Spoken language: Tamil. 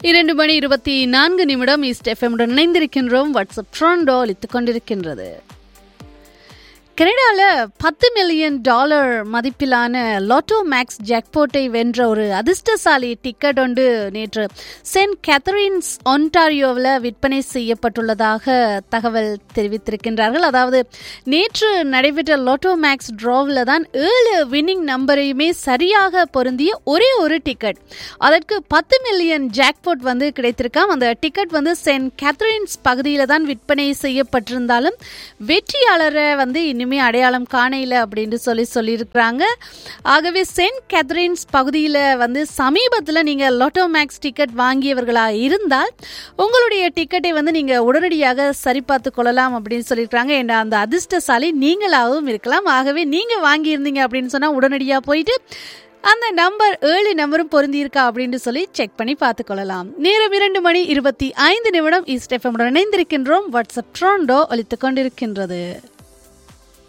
இரண்டு மணி இருபத்தி நான்கு நிமிடம் ஈஸ்ட் எஃப்எம்முடன் இணைந்திருக்கின்றோம் வாட்ஸ்அப் ட்ரோண்டோ அளித்துக் கொண்டிருக்கின்றது கனடாவில் பத்து மில்லியன் டாலர் மதிப்பிலான லாட்டோ மேக்ஸ் ஜாக்போட்டை வென்ற ஒரு அதிர்ஷ்டசாலி டிக்கெட் ஒன்று நேற்று சென்ட் கேத்தரின்ஸ் ஒன்டாரியோவில் விற்பனை செய்யப்பட்டுள்ளதாக தகவல் தெரிவித்திருக்கின்றார்கள் அதாவது நேற்று நடைபெற்ற லாட்டோ மேக்ஸ் ட்ராவில் தான் ஏழு வின்னிங் நம்பரையுமே சரியாக பொருந்திய ஒரே ஒரு டிக்கெட் அதற்கு பத்து மில்லியன் ஜாக்போட் வந்து கிடைத்திருக்காம் அந்த டிக்கெட் வந்து சென்ட் கேத்தரின்ஸ் பகுதியில் தான் விற்பனை செய்யப்பட்டிருந்தாலும் வெற்றியாளரை வந்து இனிமே அடையாளம் காணையில் அப்படின்னு சொல்லி சொல்லியிருக்கிறாங்க ஆகவே சென்ட் கேத்தரின்ஸ் பகுதியில் வந்து சமீபத்தில் நீங்கள் லோட்டோ மேக்ஸ் டிக்கெட் வாங்கியவர்களாக இருந்தால் உங்களுடைய டிக்கெட்டை வந்து நீங்கள் உடனடியாக சரிபார்த்து கொள்ளலாம் அப்படின்னு சொல்லியிருக்கிறாங்க ஏன்னா அந்த அதிர்ஷ்டசாலி நீங்களாகவும் இருக்கலாம் ஆகவே நீங்கள் வாங்கியிருந்தீங்க அப்படின்னு சொன்னால் உடனடியாக போயிட்டு அந்த நம்பர் ஏழு நம்பரும் பொருந்தியிருக்கா அப்படின்னு சொல்லி செக் பண்ணி பார்த்துக்கொள்ளலாம் நேரம் இரண்டு மணி இருபத்தி ஐந்து நிமிடம் ஈஸ்ட் எஃப்எம் இணைந்திருக்கின்றோம் வாட்ஸ்அப் ட்ரோண்டோ ஒலித்துக் கொண்டிருக்கின்றது